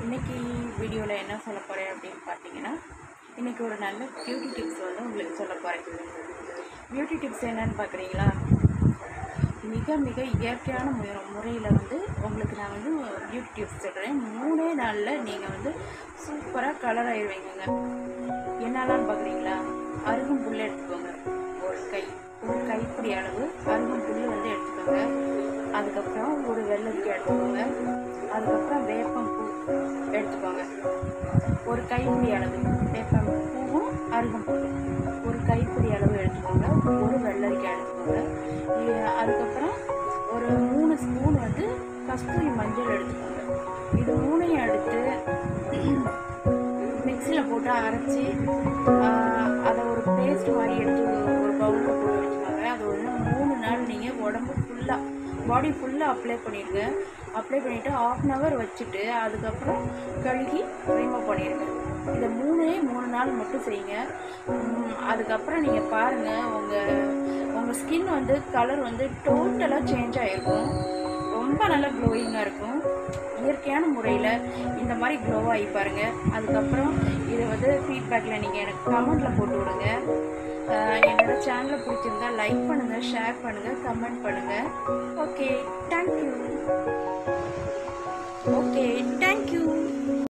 இன்னைக்கு வீடியோவில் என்ன சொல்ல போகிறேன் அப்படின்னு பார்த்தீங்கன்னா இன்றைக்கி ஒரு நல்ல பியூட்டி டிப்ஸ் வந்து உங்களுக்கு சொல்ல போகிறேன் பியூட்டி டிப்ஸ் என்னன்னு பார்க்குறீங்களா மிக மிக இயற்கையான முறை முறையில் வந்து உங்களுக்கு நான் வந்து பியூட்டி டிப்ஸ் சொல்கிறேன் மூணே நாளில் நீங்கள் வந்து சூப்பராக கலர் ஆயிடுவீங்கங்க என்னெல்லாம் பார்க்குறீங்களா அருகம்புல் எடுத்துக்கோங்க ஒரு கை ஒரு கைப்பிடி அளவு அருகம்புல் வந்து எடுத்துக்கோங்க அதுக்கப்புறம் ஒரு வெள்ளரிக்காய் எடுத்துக்கோங்க அதுக்கப்புறம் வேப்பம் பூ எடுத்துக்கோங்க ஒரு கைப்பிடி அளவு வேப்பம் பூவும் அருகம்புல்லும் ஒரு கைப்பிடி அளவு எடுத்துக்கோங்க ஒரு வெள்ளரிக்காய் எடுத்துக்கோங்க இ- அதுக்கப்புறம் ஒரு மூணு ஸ்பூன் வந்து கஸ்தூரி மஞ்சள் எடுத்துக்கோங்க இது மூணையும் எடுத்து மிக்சியில் போட்டு அரைச்சி அதை ஒரு பேஸ்ட் மாதிரி எடுத்து ஒரு பவுலில் போட்டு வச்சுக்கோங்க அது வந்து மூணு நாள் நீங்கள் உடம்பு ஃபுல்லாக பாடி ஃபுல்லாக அப்ளை பண்ணிடுங்க அப்ளை பண்ணிவிட்டு ஆஃப் அன் ஹவர் வச்சுட்டு அதுக்கப்புறம் கழுகி ரிமூவ் பண்ணிடுங்க இதை மூணே மூணு நாள் மட்டும் செய்யுங்க உம், அதுக்கப்புறம் நீங்கள் பாருங்கள் உங்கள் உங்கள் ஸ்கின் வந்து கலர் வந்து டோட்டலாக சேஞ்ச் ஆகிருக்கும் ரொம்ப நல்லா க்ளோயிங்காக இருக்கும் இயற்கையான முறையில் இந்த மாதிரி க்ளோ ஆகி பாருங்க அதுக்கப்புறம் இதை வந்து ஃபீட்பேக்கில் நீங்கள் எனக்கு கமெண்ட்டில் போட்டு விடுங்க ஆஹ் என்னோட சேனலை பிடிச்சிருந்தா லைக் பண்ணுங்கள் ஷேர் பண்ணுங்கள் கமெண்ட் பண்ணுங்கள் ஓகே தேங்க்யூ ஓகே தேங்க்யூ